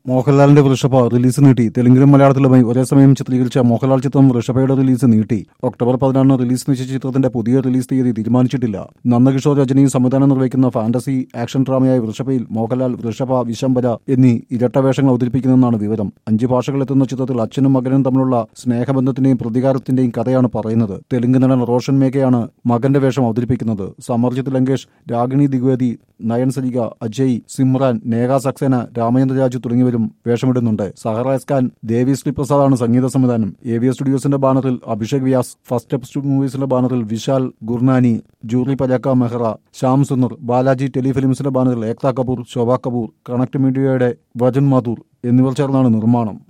മോഹൻലാലിന്റെ വൃഷഭ റിലീസ് നീട്ടി തെലുങ്കിലും മലയാളത്തിലുമായി ഒരേ സമയം ചിത്രീകരിച്ച മോഹൻലാൽ ചിത്രം വൃഷഭയുടെ റിലീസ് നീട്ടി ഒക്ടോബർ പതിനാറിന് റിലീസ് നിശ്ചയിച്ച ചിത്രത്തിന്റെ പുതിയ റിലീസ് തീയതി തീരുമാനിച്ചിട്ടില്ല നന്ദകിഷോർ രജനിയും സംവിധാനം നിർവഹിക്കുന്ന ഫാന്റസി ആക്ഷൻ ഡ്രാമയായ വൃഷഭയിൽ മോഹൻലാൽ വൃഷഭ വിശംബര എന്നീ ഇരട്ട വേഷങ്ങൾ അവതരിപ്പിക്കുന്നതെന്നാണ് വിവരം അഞ്ച് ഭാഷകളിലെത്തുന്ന ചിത്രത്തിൽ അച്ഛനും മകനും തമ്മിലുള്ള സ്നേഹബന്ധത്തിന്റെയും പ്രതികാരത്തിന്റെയും കഥയാണ് പറയുന്നത് തെലുങ്ക് നടൻ റോഷൻ മേഘയാണ് മകന്റെ വേഷം അവതരിപ്പിക്കുന്നത് സമർജിത് ലങ്കേഷ് രാഗിണി ദിഗ്വേദി നയൻ സരിക അജയ് സിമ്രാൻ നേഹ സക്സേന രാമചന്ദ്ര രാജു തുടങ്ങിയവരും വേഷമിടുന്നുണ്ട് സഹറ എസ്കാൻ ദേവി ശ്രീ പ്രസാദാണ് സംഗീത സംവിധാനം എ വി എസ് സ്റ്റുഡിയോസിന്റെ ബാനറിൽ അഭിഷേക് വ്യാസ് ഫസ്റ്റ് സ്റ്റെപ്പ് മൂവീസിന്റെ ബാനറിൽ വിശാൽ ഗുർനാനി ജൂറി പജാക്ക മെഹ്റ ശ്യാം സുന്ദർ ബാലാജി ടെലിഫിലിംസിന്റെ ബാനറിൽ ഏക്ത കപൂർ ശോഭ കപൂർ കണക്ട് മീഡിയയുടെ വജൻ മാഥൂർ എന്നിവർ ചേർന്നാണ് നിർമ്മാണം